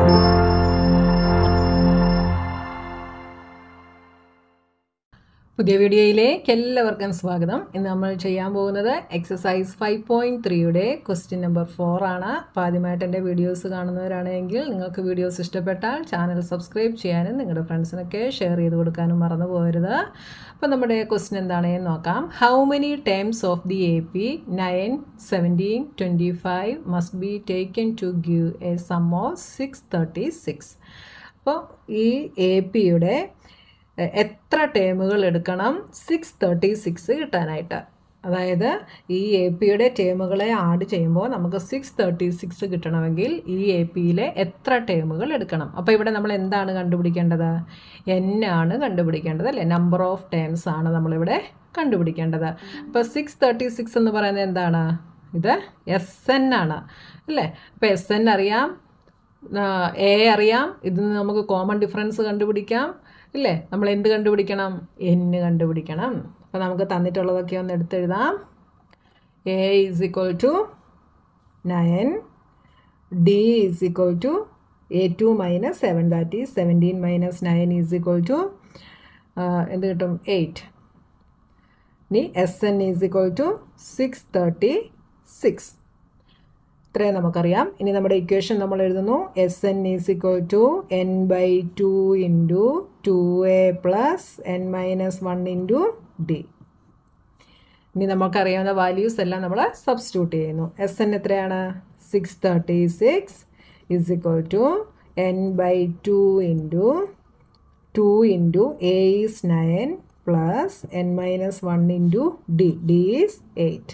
പുതിയ വീഡിയോയിലേക്ക് എല്ലാവർക്കും സ്വാഗതം ഇന്ന് നമ്മൾ ചെയ്യാൻ പോകുന്നത് എക്സസൈസ് ഫൈവ് പോയിൻറ്റ് ത്രീയുടെ ക്വസ്റ്റ്യൻ നമ്പർ ഫോർ ആണ് അപ്പോൾ ആദ്യമായിട്ട് എൻ്റെ വീഡിയോസ് കാണുന്നവരാണെങ്കിൽ നിങ്ങൾക്ക് വീഡിയോസ് ഇഷ്ടപ്പെട്ടാൽ ചാനൽ സബ്സ്ക്രൈബ് ചെയ്യാനും നിങ്ങളുടെ ഫ്രണ്ട്സിനൊക്കെ ഷെയർ ചെയ്ത് കൊടുക്കാനും മറന്നു പോകരുത് അപ്പോൾ നമ്മുടെ ക്വസ്റ്റ്യൻ എന്താണെന്ന് നോക്കാം how many terms of the A P nine seventeen twenty five must be taken to give a sum of six thirty six അപ്പോൾ ഈ എ പിയുടെ എത്ര ടേമുകൾ എടുക്കണം സിക്സ് തേർട്ടി സിക്സ് കിട്ടാനായിട്ട് അതായത് ഈ എ പിയുടെ ടേമുകളെ ആഡ് ചെയ്യുമ്പോൾ നമുക്ക് സിക്സ് തേർട്ടി സിക്സ് കിട്ടണമെങ്കിൽ ഈ എ പിയിലെ എത്ര ടേമുകൾ എടുക്കണം അപ്പോൾ ഇവിടെ നമ്മൾ എന്താണ് കണ്ടുപിടിക്കേണ്ടത് എൻ ആണ് കണ്ടുപിടിക്കേണ്ടത് അല്ലേ നമ്പർ ഓഫ് ടേംസ് ആണ് നമ്മളിവിടെ കണ്ടുപിടിക്കേണ്ടത് അപ്പോൾ സിക്സ് തേർട്ടി സിക്സ് എന്ന് പറയുന്നത് എന്താണ് ഇത് എസ് എൻ ആണ് അല്ലേ അപ്പോൾ എസ് എൻ അറിയാം എ അറിയാം ഇതിൽ നിന്ന് നമുക്ക് കോമൺ ഡിഫറൻസ് കണ്ടുപിടിക്കാം ഇല്ലേ നമ്മൾ എന്ത് കണ്ടുപിടിക്കണം എന്ന് കണ്ടുപിടിക്കണം അപ്പോൾ നമുക്ക് തന്നിട്ടുള്ളതൊക്കെ ഒന്ന് എടുത്തെഴുതാം A is equal to nine D is equal to A two minus seven that is seventeen minus nine is equal to എന്ത് കിട്ടും എയ്റ്റ് ഇനി S N is equal to six thirty six ഇത്രയും നമുക്കറിയാം ഇനി നമ്മുടെ ഇക്വേഷൻ നമ്മൾ എഴുതുന്നു S N is equal to N by two into two A plus N minus one into D ഇനി നമുക്കറിയാവുന്ന വാല്യൂസ് എല്ലാം നമ്മൾ സബ്സ്റ്റിറ്റ്യൂട്ട് ചെയ്യുന്നു എസ് എൻ എത്രയാണ് six thirty six is equal to N by two into two into A is nine plus N minus one into D D is eight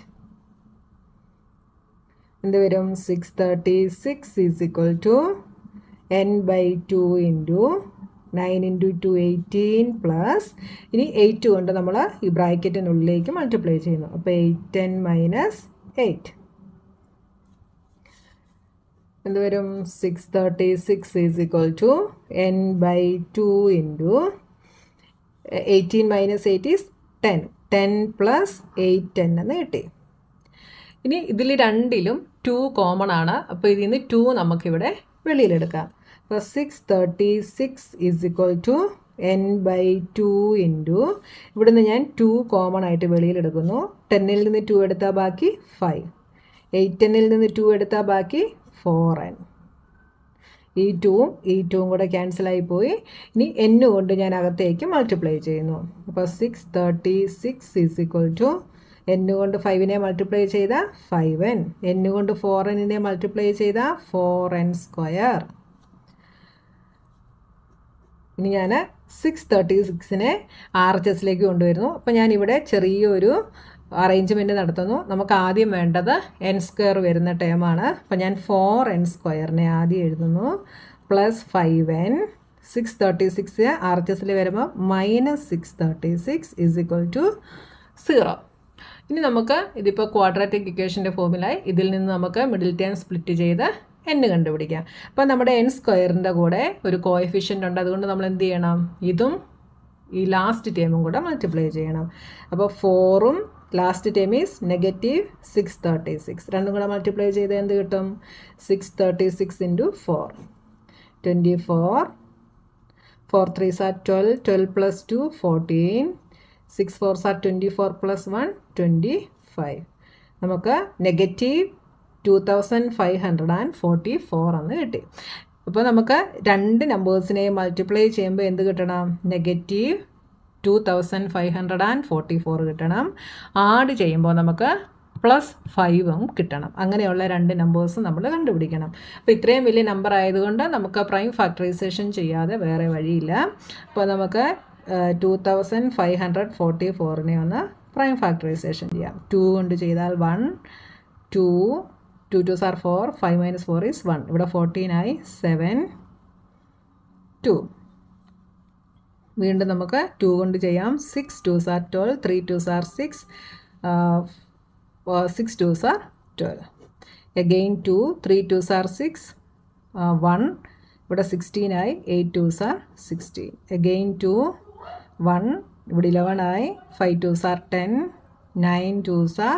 എന്ത് വരും six thirty six is equal to N by two into nine into two eighteen plus ഇനി eight കൊണ്ട് നമ്മൾ ഈ ബ്രാക്കറ്റിനുള്ളിലേക്ക് multiply ചെയ്യുന്നു അപ്പോൾ eight ten minus eight എന്ത് വരും six thirty six is equal to N by two into eighteen minus eight is ten ten plus eight ten എന്ന് കിട്ടി ഇനി ഇതിൽ രണ്ടിലും ടു കോമൺ ആണ് അപ്പോൾ ഇതിൽ നിന്ന് ടു നമുക്കിവിടെ വെളിയിലെടുക്കാം അപ്പോൾ six thirty six is equal to N by two into ഇവിടുന്ന് ഞാൻ ടു കോമൺ ആയിട്ട് വെളിയിലെടുക്കുന്നു ടെന്നിൽ നിന്ന് ടു എടുത്താൽ ബാക്കി ഫൈവ് എയ്റ്റ് ടെന്നിൽ നിന്ന് ടു എടുത്താൽ ബാക്കി ഫോർ എൻ ഈ ടൂവും ഈ ടൂവും കൂടെ ക്യാൻസലായി പോയി ഇനി എന്നു കൊണ്ട് ഞാൻ അകത്തേക്ക് മൾട്ടിപ്ലൈ ചെയ്യുന്നു അപ്പോൾ six thirty six is equal to എന്നു കൊണ്ട് ഫൈവിനെ മൾട്ടിപ്ലൈ ചെയ്ത ഫൈവ് എൻ എന്നു കൊണ്ട് ഫോർ എന്നിനെ മൾട്ടിപ്ലൈ ചെയ്ത ഫോർ എൻ സ്ക്വയർ ഇനി ഞാൻ സിക്സ് തേർട്ടി സിക്സിനെ ആർ എച്ച് എസിലേക്ക് കൊണ്ടുവരുന്നു അപ്പോൾ ഞാനിവിടെ ചെറിയൊരു അറേഞ്ച്മെൻറ്റ് നടത്തുന്നു നമുക്ക് ആദ്യം വേണ്ടത് എൻ സ്ക്വയർ വരുന്ന ടേമാണ് അപ്പോൾ ഞാൻ ഫോർ എൻ സ്ക്വയറിനെ ആദ്യം എഴുതുന്നു plus five N six thirty six R H എസിൽ വരുമ്പോൾ minus six thirty six is equal to zero ഇനി നമുക്ക് ഇതിപ്പോൾ ക്വാഡ്രാറ്റിക് ഇക്വേഷൻ്റെ ഫോമിലായി ഇതിൽ നിന്ന് നമുക്ക് മിഡിൽ ടേം സ്പ്ലിറ്റ് ചെയ്ത് എൻ കണ്ടുപിടിക്കാം അപ്പോൾ നമ്മുടെ എൻ സ്ക്വയറിൻ്റെ കൂടെ ഒരു കോഎഫിഷ്യൻ്റ് ഉണ്ട് അതുകൊണ്ട് നമ്മൾ എന്ത് ചെയ്യണം ഇതും ഈ ലാസ്റ്റ് ടേമും കൂടെ മൾട്ടിപ്ലൈ ചെയ്യണം അപ്പോൾ ഫോറും last term is negative six thirty six രണ്ടും കൂടെ മൾട്ടിപ്ലൈ ചെയ്ത് എന്ത് കിട്ടും six thirty six into four twenty four four three are twelve twelve plus two fourteen six four are twenty four plus one twenty five നമുക്ക് negative two thousand five hundred and forty four എന്ന് കിട്ടി അപ്പോൾ നമുക്ക് രണ്ട് നമ്പേഴ്സിനെയും multiply ചെയ്യുമ്പോൾ എന്ത് കിട്ടണം negative two thousand five hundred and forty four കിട്ടണം ആഡ് ചെയ്യുമ്പോൾ നമുക്ക് പ്ലസ് ഫൈവും കിട്ടണം അങ്ങനെയുള്ള രണ്ട് നമ്പേഴ്സ് നമ്മൾ കണ്ടുപിടിക്കണം അപ്പോൾ ഇത്രയും വലിയ നമ്പർ ആയതുകൊണ്ട് നമുക്ക് പ്രൈം ഫാക്ടറൈസേഷൻ ചെയ്യാതെ വേറെ വഴിയില്ല അപ്പോൾ നമുക്ക് two thousand five hundred forty ഫോറിനെ ഒന്ന് പ്രൈം ഫാക്ടറൈസേഷൻ ചെയ്യാം ടു കൊണ്ട് ചെയ്താൽ one two two two are four five minus four is one ഇവിടെ ഫോർട്ടീനായി സെവൻ ടു വീണ്ടും നമുക്ക് ടു കൊണ്ട് ചെയ്യാം six two are twelve three two are six six two are twelve again two three two are six one ഇവിടെ സിക്സ്റ്റീനായി eight two are sixteen again two one ഇവിടെ eleven ആയി five to sir ten nine two are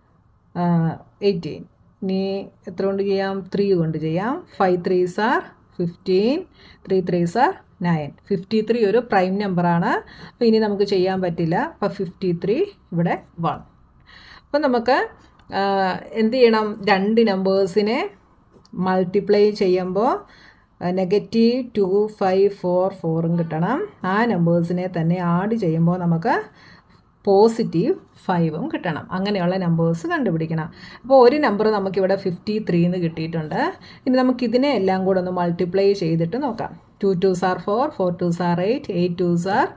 eighteen ഇനി എത്ര കൊണ്ട് ചെയ്യാം three കൊണ്ട് ചെയ്യാം five three are fifteen three three are nine fifty three ഒരു പ്രൈം നമ്പറാണ് അപ്പോൾ ഇനി നമുക്ക് ചെയ്യാൻ പറ്റില്ല അപ്പോൾ ഫിഫ്റ്റി ത്രീ ഇവിടെ വൺ അപ്പോൾ നമുക്ക് ആ, എന്ത് ചെയ്യണം രണ്ട് നമ്പേഴ്സിനെ മൾട്ടിപ്ലൈ ചെയ്യുമ്പോൾ നെഗറ്റീവ് ടു ഫൈവ് ഫോർ ഫോറും കിട്ടണം ആ നമ്പേഴ്സിനെ തന്നെ ആഡ് ചെയ്യുമ്പോൾ നമുക്ക് പോസിറ്റീവ് ഫൈവും കിട്ടണം അങ്ങനെയുള്ള നമ്പേഴ്സ് കണ്ടുപിടിക്കണം അപ്പോൾ ഒരു നമ്പർ നമുക്കിവിടെ ഫിഫ്റ്റി ത്രീന്ന് കിട്ടിയിട്ടുണ്ട് ഇനി നമുക്ക് ഇതിനെ എല്ലാം കൂടെ ഒന്ന് മൾട്ടിപ്ലൈ ചെയ്തിട്ട് നോക്കാം two two are four four two are eight eight two are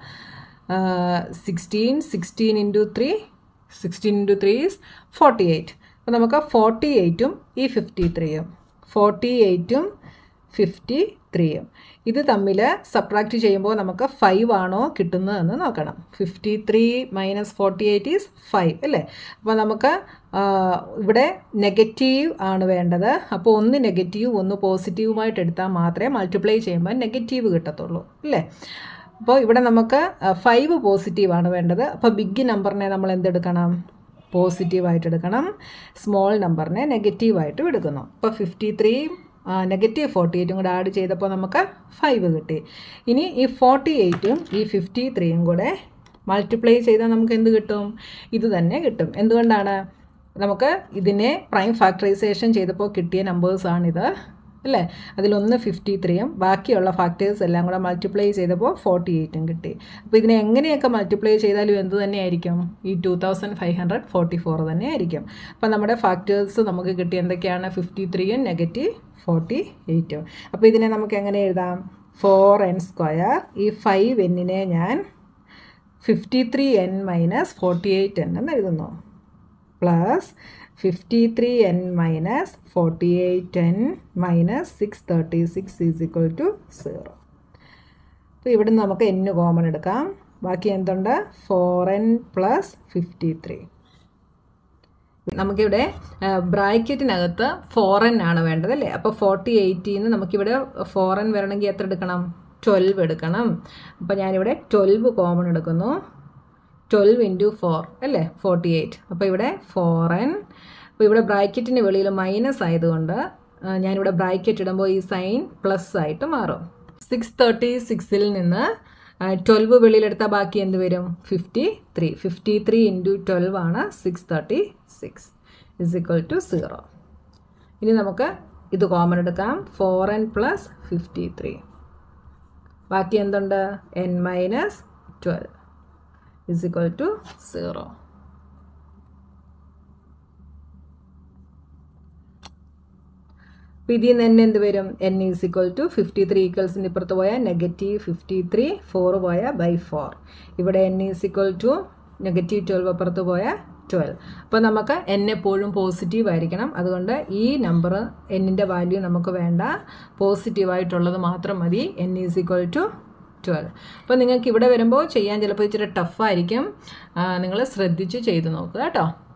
sixteen sixteen into three sixteen into three is forty eight അപ്പോൾ നമുക്ക് ഫോർട്ടി എയ്റ്റും ഈ ഫിഫ്റ്റി ത്രീയും ഫോർട്ടി എയ്റ്റും ഫിഫ്റ്റി ത്രീയും ഇത് തമ്മിൽ സബ്ട്രാക്റ്റ് ചെയ്യുമ്പോൾ നമുക്ക് ഫൈവ് ആണോ കിട്ടുന്നതെന്ന് നോക്കണം fifty three minus forty eight is five അല്ലേ അപ്പോൾ നമുക്ക് ആ, ഇവിടെ നെഗറ്റീവ് ആണ് വേണ്ടത് അപ്പോൾ ഒന്ന് നെഗറ്റീവ് ഒന്ന് പോസിറ്റീവുമായിട്ട് എടുത്താൽ മാത്രമേ മൾട്ടിപ്ലൈ ചെയ്യുമ്പോൾ നെഗറ്റീവ് കിട്ടത്തുള്ളൂ അല്ലേ അപ്പോൾ ഇവിടെ നമുക്ക് ഫൈവ് പോസിറ്റീവ് ആണ് വേണ്ടത് അപ്പോൾ ബിഗ് നമ്പറിനെ നമ്മൾ എന്തെടുക്കണം പോസിറ്റീവായിട്ട് എടുക്കണം സ്മോൾ നമ്പറിനെ നെഗറ്റീവായിട്ടും എടുക്കുന്നു അപ്പോൾ ഫിഫ്റ്റി ത്രീ നെഗറ്റീവ് ഫോർട്ടി എയ്റ്റും കൂടെ ആഡ് ചെയ്തപ്പോൾ നമുക്ക് ഫൈവ് കിട്ടി ഇനി ഈ ഫോർട്ടി എയ്റ്റും ഈ ഫിഫ്റ്റി ത്രീയും കൂടെ മൾട്ടിപ്ലൈ ചെയ്താൽ നമുക്ക് എന്ത് കിട്ടും ഇത് തന്നെ കിട്ടും എന്തുകൊണ്ടാണ് നമുക്ക് ഇതിനെ പ്രൈം ഫാക്ടറൈസേഷൻ ചെയ്തപ്പോൾ കിട്ടിയ നമ്പേഴ്സാണിത് അല്ലേ അതിലൊന്ന് ഫിഫ്റ്റി ത്രീയും ബാക്കിയുള്ള ഫാക്ടേഴ്സ് എല്ലാം കൂടെ മൾട്ടിപ്ലൈ ചെയ്തപ്പോൾ ഫോർട്ടി എയ്റ്റും കിട്ടി അപ്പോൾ ഇതിനെ എങ്ങനെയൊക്കെ മൾട്ടിപ്ലൈ ചെയ്താലും എന്ത് തന്നെയായിരിക്കും ഈ two thousand five hundred forty four തന്നെ ആയിരിക്കും അപ്പോൾ നമ്മുടെ ഫാക്ടേഴ്സ് നമുക്ക് കിട്ടിയ എന്തൊക്കെയാണ് ഫിഫ്റ്റി ത്രീയും നെഗറ്റീവ് ഫോർട്ടി എയ്റ്റും അപ്പോൾ ഇതിനെ നമുക്ക് എങ്ങനെ എഴുതാം ഫോർ എൻ സ്ക്വയർ ഈ ഫൈവ് എന്നിനെ ഞാൻ fifty three N minus forty eight N എന്ന് എഴുതുന്നു plus fifty three N minus forty eight N minus six thirty six is equal to zero അപ്പോൾ ഇവിടുന്ന് നമുക്ക് എൻ കോമൺ എടുക്കാം ബാക്കി എന്തുണ്ട് four N plus fifty three നമുക്കിവിടെ ബ്രാക്കറ്റിനകത്ത് ഫോറൻ ആണ് വേണ്ടത് അല്ലേ അപ്പോൾ ഫോർട്ടി എയ്റ്റിന്ന് നമുക്കിവിടെ ഫോറൻ വരണമെങ്കിൽ എത്ര എടുക്കണം ട്വൽവ് എടുക്കണം അപ്പോൾ ഞാനിവിടെ ട്വൽവ് കോമൺ എടുക്കുന്നു ട്വൽവ് ഇൻറ്റു ഫോർ അല്ലേ ഫോർട്ടി എയ്റ്റ് അപ്പോൾ ഇവിടെ ഫോറൻ അപ്പോൾ ഇവിടെ ബ്രാക്കറ്റിന് വെളിയിൽ മൈനസ് ആയതുകൊണ്ട് ആ, ഞാനിവിടെ ബ്രാക്കറ്റ് ഇടുമ്പോൾ ഈ സൈൻ പ്ലസ് ആയിട്ട് മാറും സിക്സ് തേർട്ടി സിക്സിൽ നിന്ന് ട്വൽവ് വെളിയിലെടുത്താൽ ബാക്കി എന്ത് വരും fifty three fifty three into twelve ആണ് six thirty six is equal to zero ഇനി നമുക്ക് ഇത് കോമൺ എടുക്കാം four N plus fifty three ബാക്കി എന്തുണ്ട് N minus twelve is equal to zero അപ്പോൾ ഇതിൽ നിന്ന് തന്നെ എന്ത് വരും N is equal to fifty three ഈക്വൽസിന് ഇപ്പുറത്ത് പോയാൽ നെഗറ്റീവ് ഫിഫ്റ്റി ത്രീ ഫോർ പോയാൽ ബൈ ഫോർ ഇവിടെ N is equal to negative twelve അപ്പുറത്ത് പോയാൽ ട്വൽവ് അപ്പോൾ നമുക്ക് എൻ എപ്പോഴും പോസിറ്റീവ് ആയിരിക്കണം അതുകൊണ്ട് ഈ നമ്പർ എന്നിൻ്റെ വാല്യൂ നമുക്ക് വേണ്ട പോസിറ്റീവായിട്ടുള്ളത് മാത്രം മതി N is equal to twelve അപ്പോൾ നിങ്ങൾക്ക് ഇവിടെ വരുമ്പോൾ ചെയ്യാൻ ചിലപ്പോൾ ഇച്ചിരി ടഫായിരിക്കും നിങ്ങൾ ശ്രദ്ധിച്ച് ചെയ്ത് നോക്കുക കേട്ടോ